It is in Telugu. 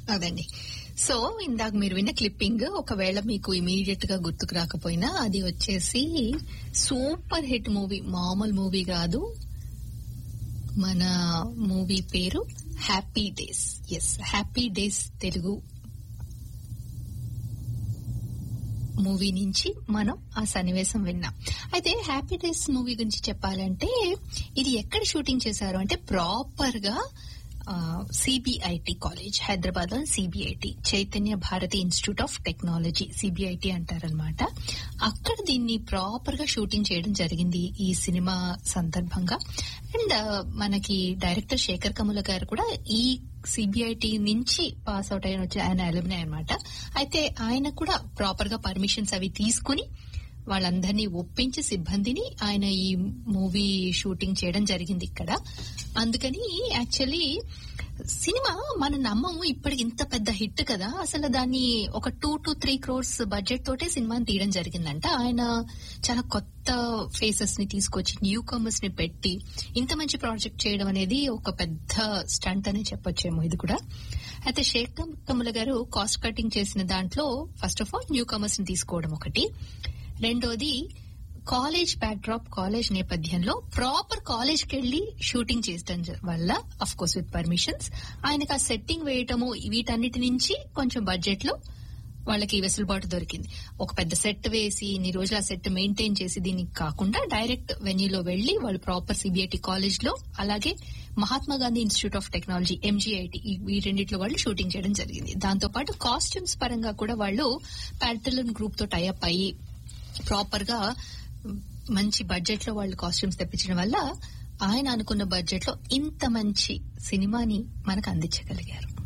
అదండి సో ఇందాక మీరు విన్న క్లిప్పింగ్ ఒకవేళ మీకు ఇమీడియట్ గా గుర్తుకు రాకపోయినా అది వచ్చేసి సూపర్ హిట్ మూవీ మామూలు మూవీ కాదు మన మూవీ పేరు Happy Days yes Happy Days Telugu movie నుంచి మనం ఆ సన్నివేశం విన్నాం అయితే హ్యాపీ డేస్ మూవీ గురించి చెప్పాలంటే ఇది ఎక్కడ షూటింగ్ చేశారు అంటే ప్రాపర్ గా సిబిఐటి కాలేజ్ హైదరాబాద్ లో CBIT Chaitanya Bharathi institute of technology CBIT అంటారనమాట అక్కడ దీన్ని ప్రాపర్ గా షూటింగ్ చేయడం జరిగింది ఈ సినిమా సందర్భంగా అండ్ మనకి డైరెక్టర్ శేఖర్ కముల గారు కూడా ఈ సిబిఐటి నుంచి పాస్ అవుట్ అయిన వచ్చి ఆయన అలుమినాయి అనమాట అయితే ఆయన కూడా ప్రాపర్ గా పర్మిషన్స్ అవి తీసుకుని వాళ్ళందరినీ ఒప్పించి సిబ్బందిని ఆయన ఈ మూవీ షూటింగ్ చేయడం జరిగింది ఇక్కడ అందుకని యాక్చువల్లీ సినిమా మన నమ్మము ఇప్పటికి ఇంత పెద్ద హిట్ కదా అసలు దాన్ని ఒక two to three crores budget తోటే సినిమాని తీయడం జరిగిందంట ఆయన చాలా కొత్త ఫేసెస్ ని తీసుకొచ్చి న్యూ కమర్స్ ని పెట్టి ఇంత మంచి ప్రాజెక్ట్ చేయడం అనేది ఒక పెద్ద స్టంట్ అనే చెప్పొచ్చేమో ఇది కూడా అయితే షేక్ కమల గారు కాస్ట్ కటింగ్ చేసిన దాంట్లో first of all newcomers ని తీసుకోవడం ఒకటి రెండోది కాలేజ్ బ్యాక్డ్రాప్ కాలేజ్ నేపథ్యంలో ప్రాపర్ కాలేజ్ కి వెళ్లి షూటింగ్ చేసడం వల్ల అఫ్ కోర్స్ విత్ పర్మిషన్స్ ఆయనకు ఆ సెట్టింగ్ వేయటము వీటన్నిటి నుంచి కొంచెం బడ్జెట్ లో వాళ్ళకి వెసులుబాటు దొరికింది ఒక పెద్ద సెట్ వేసి ఇన్ని రోజులు ఆ సెట్ మెయింటైన్ చేసి దీనికి కాకుండా డైరెక్ట్ వెన్యూలో వెళ్లి వాళ్ళు ప్రాపర్ సిబిఐటి కాలేజ్ లో అలాగే Mahatma Gandhi institute of technology MGIT ఈ రెండింటిలో వాళ్ళు షూటింగ్ చేయడం జరిగింది దాంతో పాటు కాస్ట్యూమ్స్ పరంగా కూడా వాళ్ళు ప్యాటర్న్ గ్రూప్ తో టైఅప్ అయ్యి ప్రాపర్ గా మంచి బడ్జెట్ లో వాళ్ళు కాస్ట్యూమ్స్ తెప్పించడం వల్ల ఆయన అనుకున్న బడ్జెట్ లో ఇంత మంచి సినిమాని మనకు అందించగలిగారు